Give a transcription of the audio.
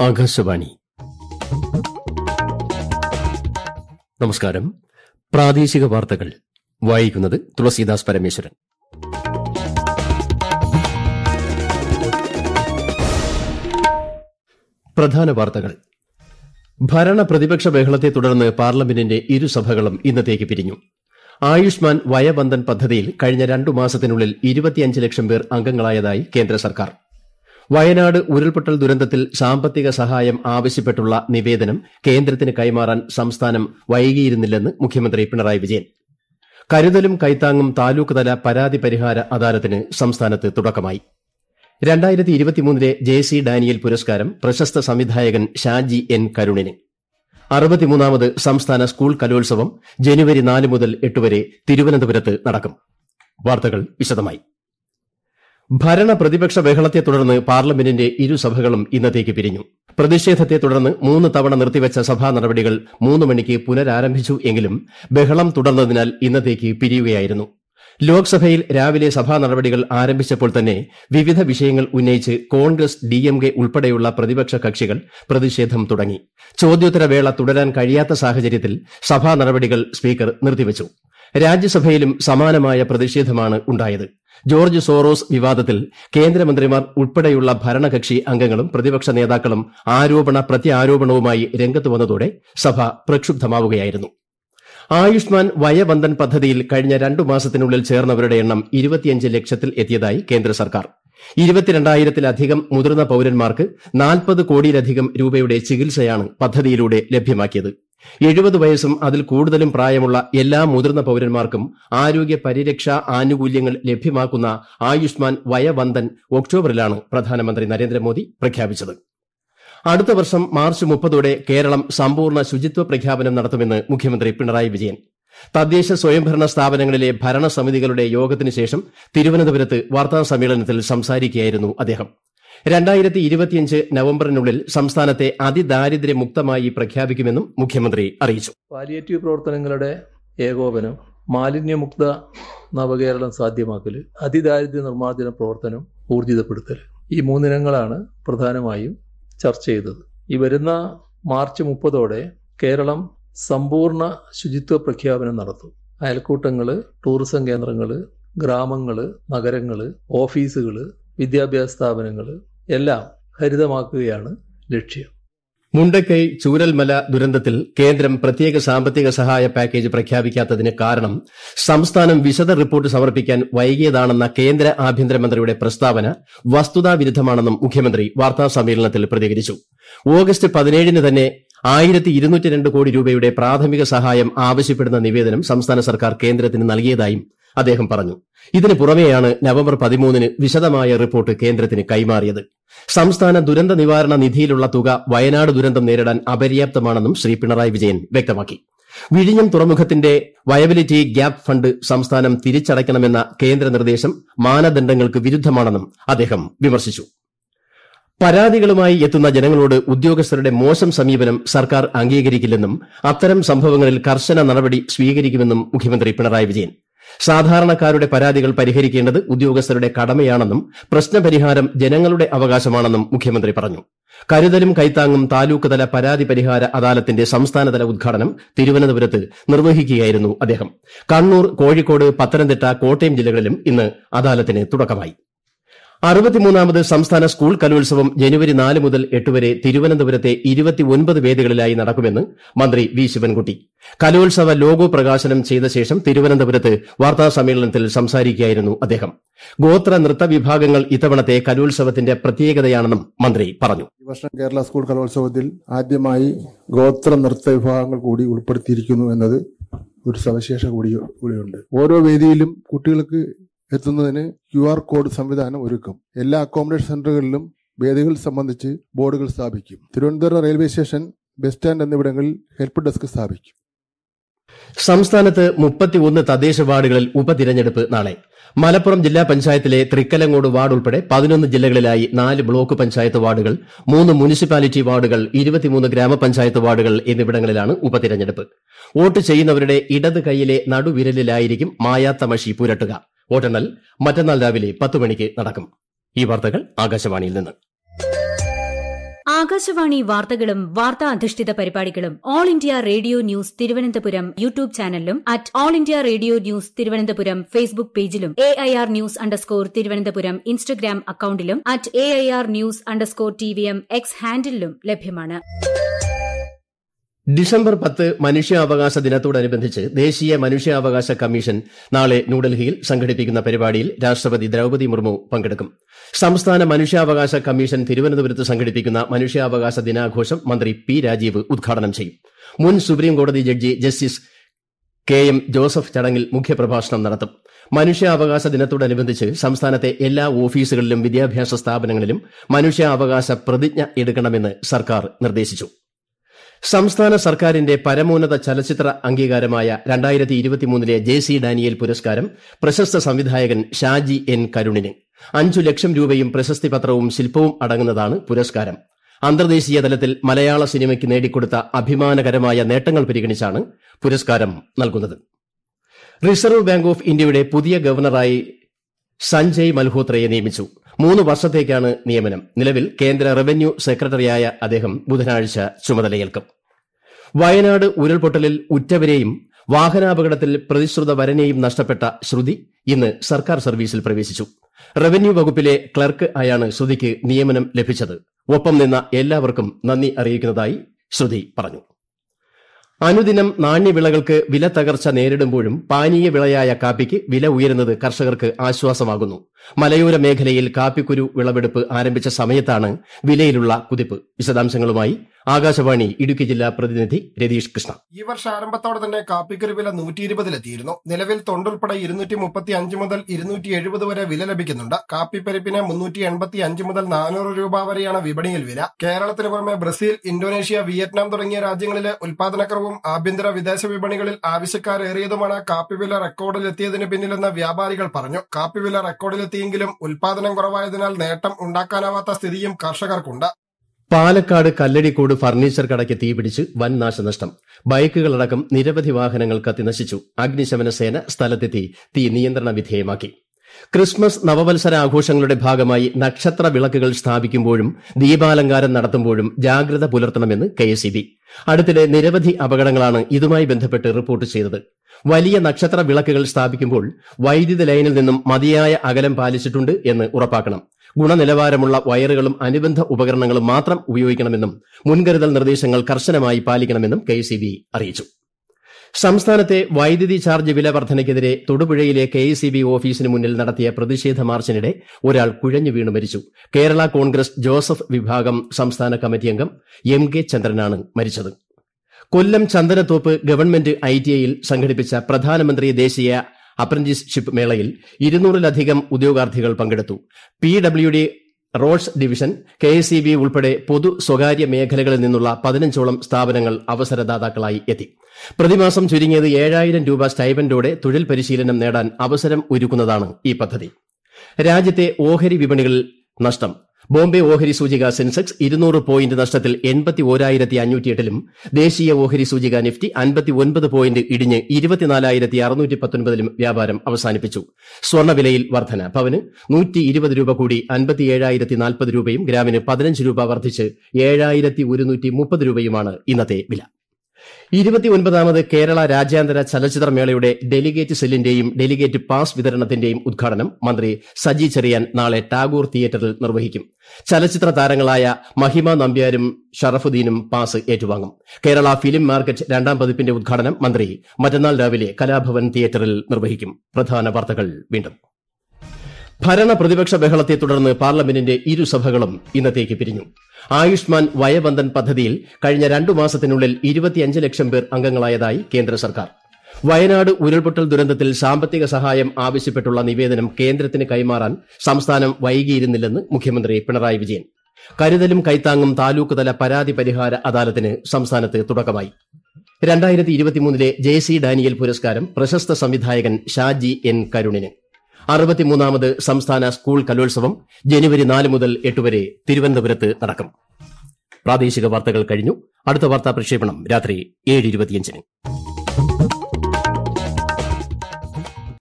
ആകാശവാണി നമസ്കാരം പ്രാദേശിക വാർത്തകൾ വായിക്കുന്നത് തുളസീദാസ് പരമേശ്വരൻ പ്രധാന വാർത്തകൾ ഭരണ പ്രതിപക്ഷ ബഹളത്തെ തുടർന്ന് പാർലമെന്റിന്റെ ഇരുസഭകളും ഇന്നത്തേക്ക് പിരിഞ്ഞു ആയുഷ്മാൻ വയവന്ദൻ പദ്ധതിയിൽ കഴിഞ്ഞ രണ്ടു മാസത്തിനുള്ളിൽ ഇരുപത്തിയഞ്ച് ലക്ഷം പേർ അംഗങ്ങളായതായി കേന്ദ്ര സർക്കാർ വയനാട് ഉരുൾപൊട്ടൽ ദുരന്തത്തിൽ സാമ്പത്തിക സഹായം ആവശ്യപ്പെട്ടുള്ള നിവേദനം കേന്ദ്രത്തിന് കൈമാറാൻ സംസ്ഥാനം വൈകിയിരുന്നില്ലെന്ന് മുഖ്യമന്ത്രി പിണറായി വിജയൻ കരുതലും കൈത്താങ്ങും താലൂക്ക് തല പരാതി പരിഹാര അദാലത്തിന് സംസ്ഥാനത്ത് തുടക്കമായി രണ്ടായിരത്തി ഇരുപത്തിമൂന്നിലെ ജെ സി ഡാനിയൽ പുരസ്കാരം പ്രശസ്ത സംവിധായകൻ ഷാജി എൻ കരുണിന് അറുപത്തിമൂന്നാമത് സംസ്ഥാന സ്കൂൾ കലോത്സവം ജനുവരി നാല് മുതൽ എട്ട് വരെ തിരുവനന്തപുരത്ത് നടക്കും വാർത്തകൾ വിശദമായി ഭരണ പ്രതിപക്ഷ ബഹളത്തെ തുടർന്ന് പാർലമെന്റിന്റെ ഇരുസഭകളും ഇന്നത്തേക്ക് പിരിഞ്ഞു പ്രതിഷേധത്തെ തുടർന്ന് മൂന്ന് തവണ നിർത്തിവച്ച സഭാ നടപടികൾ മൂന്ന് മണിക്ക് പുനരാരംഭിച്ചു എങ്കിലും ബഹളം തുടർന്നതിനാൽ ഇന്നത്തേക്ക് പിരിയുകയായിരുന്നു ലോക്സഭയിൽ രാവിലെ സഭാ നടപടികൾ ആരംഭിച്ചപ്പോൾ തന്നെ വിവിധ വിഷയങ്ങൾ ഉന്നയിച്ച് കോൺഗ്രസ് ഡിഎംകെ ഉൾപ്പെടെയുള്ള പ്രതിപക്ഷ കക്ഷികൾ പ്രതിഷേധം തുടങ്ങി ചോദ്യോത്തരവേള തുടരാൻ കഴിയാത്ത സാഹചര്യത്തിൽ സഭാ നടപടികൾ സ്പീക്കർ നിർത്തിവച്ചു രാജ്യസഭയിലും സമാനമായ പ്രതിഷേധമാണ് ഉണ്ടായത് ജോർജ് സോറോസ് വിവാദത്തിൽ കേന്ദ്രമന്ത്രിമാർ ഉൾപ്പെടെയുള്ള ഭരണകക്ഷി അംഗങ്ങളും പ്രതിപക്ഷ നേതാക്കളും ആരോപണ പ്രത്യാരോപണവുമായി രംഗത്ത് വന്നതോടെ സഭ പ്രക്ഷുബ്ധമാവുകയായിരുന്നു ആയുഷ്മാൻ വയവന്ദൻ പദ്ധതിയിൽ കഴിഞ്ഞ രണ്ടു മാസത്തിനുള്ളിൽ ചേർന്നവരുടെ എണ്ണം ഇരുപത്തിയഞ്ച് ലക്ഷത്തിൽ എത്തിയതായി കേന്ദ്ര സർക്കാർ ഇരുപത്തിരണ്ടായിരത്തിലധികം മുതിർന്ന പൌരന്മാർക്ക് നാൽപ്പത് കോടിയിലധികം രൂപയുടെ ചികിത്സയാണ് പദ്ധതിയിലൂടെ ലഭ്യമാക്കിയത് എഴുപത് വയസ്സും അതിൽ കൂടുതലും പ്രായമുള്ള എല്ലാ മുതിർന്ന പൌരന്മാർക്കും ആരോഗ്യ പരിരക്ഷാ ആനുകൂല്യങ്ങൾ ലഭ്യമാക്കുന്ന ആയുഷ്മാൻ വയവന്ദൻ ഒക്ടോബറിലാണ് പ്രധാനമന്ത്രി നരേന്ദ്രമോദി പ്രഖ്യാപിച്ചത് അടുത്ത വർഷം മാർച്ച് മുപ്പതോടെ കേരളം സമ്പൂർണ്ണ ശുചിത്വ പ്രഖ്യാപനം നടത്തുമെന്ന് മുഖ്യമന്ത്രി പിണറായി വിജയൻ തദ്ദേശ സ്വയംഭരണ സ്ഥാപനങ്ങളിലെ ഭരണസമിതികളുടെ യോഗത്തിന് ശേഷം തിരുവനന്തപുരത്ത് വാർത്താ സമ്മേളനത്തിൽ സംസാരിക്കുകയായിരുന്നു അദ്ദേഹം രണ്ടായിരത്തി ഇരുപത്തിയഞ്ച് നവംബറിനുള്ളിൽ സംസ്ഥാനത്തെ അതിദാരിദ്ര്യമുക്തമായി പ്രഖ്യാപിക്കുമെന്നും മുഖ്യമന്ത്രി അറിയിച്ചു പാലിയേറ്റീവ് പ്രവർത്തനങ്ങളുടെ ഏകോപനം മാലിന്യമുക്ത നവകേരളം സാധ്യമാക്കൽ അതിദാരിദ്ര്യ നിർമ്മാർജ്ജന പ്രവർത്തനം ഊർജിതപ്പെടുത്തൽ ഈ മൂന്നിനങ്ങളാണ് പ്രധാനമായും ചർച്ച ചെയ്തത് ഈ വരുന്ന മാർച്ച് മുപ്പതോടെ കേരളം സമ്പൂർണ്ണ ശുചിത്വ പ്രഖ്യാപനം നടത്തും അയൽക്കൂട്ടങ്ങൾ ടൂറിസം കേന്ദ്രങ്ങൾ ഗ്രാമങ്ങൾ നഗരങ്ങൾ ഓഫീസുകൾ വിദ്യാഭ്യാസ സ്ഥാപനങ്ങൾ എല്ലാം ഹരിതമാക്കുകയാണ് ലക്ഷ്യം മുണ്ടക്കൈ ചൂരൽമല ദുരന്തത്തിൽ കേന്ദ്രം പ്രത്യേക സാമ്പത്തിക സഹായ പാക്കേജ് പ്രഖ്യാപിക്കാത്തതിന് കാരണം സംസ്ഥാനം വിശദ റിപ്പോർട്ട് സമർപ്പിക്കാൻ വൈകിയതാണെന്ന കേന്ദ്ര ആഭ്യന്തരമന്ത്രിയുടെ പ്രസ്താവന വസ്തുതാവിരുദ്ധമാണെന്നും മുഖ്യമന്ത്രി വാർത്താ സമ്മേളനത്തിൽ പ്രതികരിച്ചു ഓഗസ്റ്റ് പതിനേഴിന് തന്നെ ആയിരത്തി ഇരുന്നൂറ്റി രണ്ട് കോടി രൂപയുടെ പ്രാഥമിക സഹായം ആവശ്യപ്പെടുന്ന നിവേദനം സംസ്ഥാന സർക്കാർ കേന്ദ്രത്തിന് നൽകിയതായും അദ്ദേഹം പറഞ്ഞു ഇതിന് പുറമെയാണ് നവംബർ പതിമൂന്നിന് വിശദമായ റിപ്പോർട്ട് കേന്ദ്രത്തിന് കൈമാറിയത് സംസ്ഥാന ദുരന്ത നിവാരണ നിധിയിലുള്ള തുക വയനാട് ദുരന്തം നേരിടാൻ അപര്യാപ്തമാണെന്നും ശ്രീ പിണറായി വിജയൻ വ്യക്തമാക്കി വിഴിഞ്ഞം തുറമുഖത്തിന്റെ വയബിലിറ്റി ഗ്യാപ് ഫണ്ട് സംസ്ഥാനം തിരിച്ചടയ്ക്കണമെന്ന കേന്ദ്ര നിർദ്ദേശം മാനദണ്ഡങ്ങൾക്ക് വിരുദ്ധമാണെന്നും അദ്ദേഹം വിമർശിച്ചു പരാതികളുമായി എത്തുന്ന ജനങ്ങളോട് ഉദ്യോഗസ്ഥരുടെ മോശം സമീപനം സർക്കാർ അംഗീകരിക്കില്ലെന്നും അത്തരം സംഭവങ്ങളിൽ കർശന നടപടി സ്വീകരിക്കുമെന്നും മുഖ്യമന്ത്രി പിണറായി വിജയൻ സാധാരണക്കാരുടെ പരാതികൾ പരിഹരിക്കേണ്ടത് ഉദ്യോഗസ്ഥരുടെ കടമയാണെന്നും പ്രശ്നപരിഹാരം ജനങ്ങളുടെ അവകാശമാണെന്നും മുഖ്യമന്ത്രി പറഞ്ഞു കരുതലും കൈത്താങ്ങും താലൂക്ക് തല പരാതി പരിഹാര അദാലത്തിന്റെ സംസ്ഥാനതല ഉദ്ഘാടനം തിരുവനന്തപുരത്ത് നിർവഹിക്കുകയായിരുന്നു അദ്ദേഹം കണ്ണൂർ കോഴിക്കോട് പത്തനംതിട്ട കോട്ടയം ജില്ലകളിലും ഇന്ന് അദാലത്തിന് തുടക്കമായി അറുപത്തിമൂന്നാമത് സംസ്ഥാന സ്കൂൾ കലോത്സവം ജനുവരി നാല് മുതൽ എട്ട് വരെ തിരുവനന്തപുരത്തെ ഇരുപത്തിയൊൻപത് വേദികളിലായി നടക്കുമെന്ന് മന്ത്രി വി ശിവൻകുട്ടി കലോത്സവ ലോഗോ പ്രകാശനം ചെയ്ത ശേഷം തിരുവനന്തപുരത്ത് വാർത്താ സമ്മേളനത്തിൽ സംസാരിക്കുകയായിരുന്നു അദ്ദേഹം ഗോത്ര നൃത്ത വിഭാഗങ്ങൾ ഇത്തവണത്തെ കലോത്സവത്തിന്റെ പ്രത്യേകതയാണെന്നും മന്ത്രി പറഞ്ഞു ഈ വർഷം കേരള സ്കൂൾ കലോത്സവത്തിൽ ആദ്യമായി ഗോത്ര നൃത്ത വിഭാഗങ്ങൾ കൂടി ഉൾപ്പെടുത്തിയിരിക്കുന്നു എന്നത് ഒരു സവിശേഷ കൂടി കൂടിയുണ്ട് ഓരോ വേദിയിലും കുട്ടികൾക്ക് എത്തുന്നതിന് ക്യു ആർ കോഡ് സംവിധാനം ഒരുക്കും എല്ലാ അക്കോമഡേഷൻ സെന്ററുകളിലും വേദികൾ സംബന്ധിച്ച് ബോർഡുകൾ സ്ഥാപിക്കും Thiruvananthapuram railway station bus stand എന്നിവിടങ്ങളിൽ ഹെൽപ്പ് ഡെസ്ക് സ്ഥാപിക്കും സംസ്ഥാനത്ത് മുപ്പത്തിയൊന്ന് തദ്ദേശ വാർഡുകളിൽ ഉപതിരഞ്ഞെടുപ്പ് നാളെ മലപ്പുറം ജില്ലാ പഞ്ചായത്തിലെ തൃക്കലങ്ങോട് വാർഡ് ഉൾപ്പെടെ പതിനൊന്ന് ജില്ലകളിലായി നാല് ബ്ലോക്ക് പഞ്ചായത്ത് വാർഡുകൾ മൂന്ന് മുനിസിപ്പാലിറ്റി വാർഡുകൾ ഇരുപത്തിമൂന്ന് ഗ്രാമപഞ്ചായത്ത് വാർഡുകൾ എന്നിവിടങ്ങളിലാണ് ഉപതിരഞ്ഞെടുപ്പ് വോട്ട് ചെയ്യുന്നവരുടെ ഇടത് കൈയിലെ നടുവിരലിലായിരിക്കും മായാത്ത മഷി പുരട്ടുക വോട്ടെണ്ണൽ മറ്റന്നാൾ രാവിലെ പത്ത് മണിക്ക് നടക്കും ഈ വാർത്തകൾ ആകാശവാണിയിൽ നിന്ന് ആകാശവാണി വാർത്തകളും വാർത്താ അധിഷ്ഠിത പരിപാടികളും all India radio news Thiruvananthapuram YouTube ചാനലിലും at all India radio news Thiruvananthapuram Facebook പേജിലും A I R news underscore Thiruvananthapuram Instagram അക്കൌണ്ടിലും at A I R news underscore T V M X ഹാൻഡിലും ലഭ്യമാണ് ഡിസംബർ പത്ത് മനുഷ്യാവകാശ ദിനത്തോടനുബന്ധിച്ച് ദേശീയ മനുഷ്യാവകാശ കമ്മീഷൻ നാളെ ന്യൂഡൽഹിയിൽ സംഘടിപ്പിക്കുന്ന പരിപാടിയിൽ രാഷ്ട്രപതി ദ്രൌപതി മുർമു പങ്കെടുക്കും സംസ്ഥാന മനുഷ്യാവകാശ കമ്മീഷൻ തിരുവനന്തപുരത്ത് സംഘടിപ്പിക്കുന്ന മനുഷ്യാവകാശ ദിനാഘോഷം മന്ത്രി പി രാജീവ് ഉദ്ഘാടനം ചെയ്യും മുൻ സുപ്രീം കോടതി judge justice K M Joseph ചടങ്ങിൽ മുഖ്യപ്രഭാഷണം നടത്തും മനുഷ്യാവകാശ ദിനത്തോടനുബന്ധിച്ച് സംസ്ഥാനത്തെ എല്ലാ ഓഫീസുകളിലും വിദ്യാഭ്യാസ സ്ഥാപനങ്ങളിലും മനുഷ്യാവകാശ പ്രതിജ്ഞ എടുക്കണമെന്ന് സർക്കാർ നിർദ്ദേശിച്ചു സംസ്ഥാന സർക്കാരിന്റെ പരമോന്നത ചലച്ചിത്ര അംഗീകാരമായ രണ്ടായിരത്തി ഇരുപത്തിമൂന്നിലെ ജെ സി ഡാനിയേൽ പുരസ്കാരം പ്രശസ്ത സംവിധായകൻ ഷാജി എൻ കരുണിന് അഞ്ചു ലക്ഷം രൂപയും പ്രശസ്തി പത്രവും ശില്പവും അടങ്ങുന്നതാണ് പുരസ്കാരം അന്തർദേശീയ തലത്തിൽ മലയാള സിനിമയ്ക്ക് നേടിക്കൊടുത്ത അഭിമാനകരമായ നേട്ടങ്ങൾ പരിഗണിച്ചാണ് പുരസ്കാരം നൽകുന്നത് റിസർവ് ബാങ്ക് ഓഫ് ഇന്ത്യയുടെ പുതിയ ഗവർണറായി സഞ്ജയ് മൽഹോത്രയെ നിയമിച്ചു മൂന്ന് വർഷത്തേക്കാണ് നിയമനം നിലവിൽ കേന്ദ്ര റവന്യൂ സെക്രട്ടറിയായ അദ്ദേഹം ബുധനാഴ്ച ചുമതലയേൽക്കും വയനാട് ഉരുൾപൊട്ടലിൽ ഉറ്റവരെയും വാഹനാപകടത്തിൽ പ്രതിശ്രുത വരനെയും നഷ്ടപ്പെട്ട ശ്രുതി ഇന്ന് സർക്കാർ സർവീസിൽ പ്രവേശിച്ചു റവന്യൂ വകുപ്പിലെ ക്ലർക്ക് ആയാണ് ശ്രുതിക്ക് നിയമനം ലഭിച്ചത് ഒപ്പം നിന്ന എല്ലാവർക്കും നന്ദി അറിയിക്കുന്നതായി ശ്രുതി പറഞ്ഞു അനുദിനം നാണ്യവിളകൾക്ക് വില തകർച്ച നേരിടുമ്പോഴും പാനീയ വിളയായ കാപ്പിക്ക് വില ഉയരുന്നത് കർഷകർക്ക് ആശ്വാസമാകുന്നു മലയോര മേഖലയിൽ കാപ്പിക്കുരു വിളവെടുപ്പ് ആരംഭിച്ച സമയത്താണ് വിലയിലുള്ള കുതിപ്പ് വിശദാംശങ്ങളുമായി ആകാശവാണി ഇടുക്കി ജില്ലാ പ്രതിനിധി രതീഷ് കൃഷ്ണ ഈ വർഷ ആരംഭത്തോടെ തന്നെ കാപ്പിക്കുരു വില നൂറ്റി ഇരുപതിലെത്തിയിരുന്നു നിലവിൽ തൊണ്ടുൾപ്പെടെ ഇരുന്നൂറ്റി മുപ്പത്തി അഞ്ച് മുതൽ ഇരുന്നൂറ്റി എഴുപത് വരെ വില ലഭിക്കുന്നുണ്ട് കാപ്പിപ്പരിപ്പിന് മുന്നൂറ്റി എൺപത്തി അഞ്ച് മുതൽ നാനൂറ് രൂപ വരെയാണ് വിപണിയിൽ വില കേരളത്തിന് പുറമെ ബ്രസീൽ ഇന്തോനേഷ്യ വിയറ്റ്നാം തുടങ്ങിയ രാജ്യങ്ങളിലെ ഉൽപാദനക്കുറവും ആഭ്യന്തര വിദേശ വിപണികളിൽ ആവശ്യക്കാരേറിയതുമാണ് കാപ്പി വില റെക്കോർഡിലെത്തിയതിന് പിന്നിലെന്ന് വ്യാപാരികൾ പറഞ്ഞു കാപ്പി വില റെക്കോർഡിലെത്തിയെങ്കിലും ഉൽപാദനം കുറവായതിനാൽ നേട്ടം ഉണ്ടാക്കാനാവാത്ത സ്ഥിതിയും കർഷകർക്കുണ്ട് പാലക്കാട് കല്ലടിക്കോട് ഫർണിച്ചർ കടയ്ക്ക് തീപിടിച്ച് വൻ നാശനഷ്ടം ബൈക്കുകളടക്കം നിരവധി വാഹനങ്ങൾ കത്തിനശിച്ചു അഗ്നിശമന സേന സ്ഥലത്തെത്തി തീ നിയന്ത്രണ വിധേയമാക്കി ക്രിസ്മസ് നവവത്സര ആഘോഷങ്ങളുടെ ഭാഗമായി നക്ഷത്ര വിളക്കുകൾ സ്ഥാപിക്കുമ്പോഴും ദീപാലങ്കാരം നടത്തുമ്പോഴും ജാഗ്രത പുലർത്തണമെന്ന് കെഎസ്ഇബി അടുത്തിടെ നിരവധി അപകടങ്ങളാണ് ഇതുമായി ബന്ധപ്പെട്ട് റിപ്പോർട്ട് ചെയ്തത് വലിയ നക്ഷത്ര വിളക്കുകൾ സ്ഥാപിക്കുമ്പോൾ വൈദ്യുത ലൈനിൽ നിന്നും മതിയായ അകലം പാലിച്ചിട്ടുണ്ട് എന്ന് ഉറപ്പാക്കണം ഗുണനിലവാരമുള്ള വയറുകളും അനുബന്ധ ഉപകരണങ്ങളും മാത്രം ഉപയോഗിക്കണമെന്നും മുൻകരുതൽ നിർദ്ദേശങ്ങൾ കർശനമായി പാലിക്കണമെന്നും കെഎസ്ഇബി അറിയിച്ചു സംസ്ഥാനത്തെ വൈദ്യുതി ചാർജ് വില വർധനയ്ക്കെതിരെ തൊടുപുഴയിലെ കെഎസ്ഇബി ഓഫീസിന് മുന്നിൽ നടത്തിയ പ്രതിഷേധ മാർച്ചിനിടെ ഒരാൾ കുഴഞ്ഞു വീണ് മരിച്ചു കേരള കോൺഗ്രസ് ജോസഫ് വിഭാഗം സംസ്ഥാന കമ്മിറ്റി അംഗം എം കെ ചന്ദ്രനാണ് മരിച്ചത് കൊല്ലം ചന്ദനത്തോപ്പ് ഗവൺമെന്റ് ഐടിഐയിൽ സംഘടിപ്പിച്ച പ്രധാനമന്ത്രി ദേശീയ അപ്രന്റീസ്ഷിപ്പ് മേളയിൽ ഇരുന്നൂറിലധികം ഉദ്യോഗാർത്ഥികൾ പങ്കെടുത്തു P W D roads division K S E B ഉൾപ്പെടെ പൊതു സ്വകാര്യ മേഖലകളിൽ നിന്നുള്ള പതിനഞ്ചോളം സ്ഥാപനങ്ങൾ അവസരദാതാക്കളായി എത്തി പ്രതിമാസം ചുരുങ്ങിയത് ഏഴായിരം രൂപ സ്റ്റൈപ്പൻഡോടെ തൊഴിൽ പരിശീലനം നേടാൻ അവസരം ഒരുക്കുന്നതാണ് ഈ പദ്ധതി രാജ്യത്തെ ഓഹരി വിപണികളിൽ നഷ്ടം ബോംബെ ഓഹരി സൂചിക സെൻസെക്സ് ഇരുന്നൂറ് പോയിന്റ് നഷ്ടത്തിൽ എൺപത്തി ഓരായിരത്തി അഞ്ഞൂറ്റിയെട്ടിലും ദേശീയ ഓഹരി സൂചിക നിഫ്റ്റി അൻപത്തി ഒൻപത് പോയിന്റ് ഇടിഞ്ഞ് ഇരുപത്തിനാലായിരത്തി അറുന്നൂറ്റി പത്തൊൻപതിലും വ്യാപാരം അവസാനിപ്പിച്ചു സ്വർണ്ണവിലയിൽ വർധന പവന് നൂറ്റി ഇരുപത് രൂപ കൂടി അൻപത്തിയേഴായിരത്തി നാൽപ്പത് രൂപയും ഗ്രാമിന് പതിനഞ്ച് രൂപ വർദ്ധിച്ച് ഏഴായിരത്തി ഒരുന്നൂറ്റി മുപ്പത് രൂപയുമാണ് ഇന്നത്തെ വില ഇരുപത്തിയൊൻപതാമത് കേരള രാജ്യാന്തര ചലച്ചിത്ര മേളയുടെ ഡെലിഗേറ്റ് സെല്ലിന്റെയും ഡെലിഗേറ്റ് പാസ് വിതരണത്തിന്റെയും ഉദ്ഘാടനം മന്ത്രി സജി ചെറിയാൻ നാളെ ടാഗോർ തിയേറ്ററിൽ നിർവഹിക്കും ചലച്ചിത്ര താരങ്ങളായ മഹിമ നമ്പ്യാരും ഷറഫുദ്ദീനും പാസ് ഏറ്റുവാങ്ങും കേരള ഫിലിം മാർക്കറ്റ് രണ്ടാം പതിപ്പിന്റെ ഉദ്ഘാടനം മന്ത്രി മറ്റന്നാൾ രാവിലെ കലാഭവൻ തിയേറ്ററിൽ നിർവഹിക്കും പ്രധാന വാർത്തകൾ വീണ്ടും ഭരണ പ്രതിപക്ഷ ബഹളത്തെ തുടർന്ന് പാർലമെന്റിന്റെ ഇരുസഭകളും ഇന്നത്തേക്ക് പിരിഞ്ഞു ആയുഷ്മാൻ വയബന്ധൻ പദ്ധതിയിൽ കഴിഞ്ഞ രണ്ടു മാസത്തിനുള്ളിൽ ഇരുപത്തിയഞ്ച് ലക്ഷം പേർ അംഗങ്ങളായതായി കേന്ദ്ര സർക്കാർ വയനാട് ഉരുൾപൊട്ടൽ ദുരന്തത്തിൽ സാമ്പത്തിക സഹായം ആവശ്യപ്പെട്ടുള്ള നിവേദനം കേന്ദ്രത്തിന് കൈമാറാൻ സംസ്ഥാനം വൈകിയിരുന്നില്ലെന്ന് മുഖ്യമന്ത്രി പിണറായി വിജയൻ കരുതലും കൈത്താങ്ങും താലൂക്ക് തല പരാതി പരിഹാര അദാലത്തിന് സംസ്ഥാനത്ത് തുടക്കമായി രണ്ടായിരത്തി ഇരുപത്തിമൂന്നിലെ ജെ സി ഡാനിയൽ പുരസ്കാരം പ്രശസ്ത സംവിധായകൻ ഷാജി എൻ കരുണിന് അറുപത്തിമൂന്നാമത് സംസ്ഥാന സ്കൂൾ കലോത്സവം ജനുവരി നാല് മുതൽ എട്ട് വരെ തിരുവനന്തപുരത്ത് നടക്കും പ്രാദേശിക വാർത്തകൾ കഴിഞ്ഞു അടുത്ത വാർത്താ പ്രക്ഷേപണം രാത്രി ഏഴ് ഇരുപത്തിയഞ്ചിന്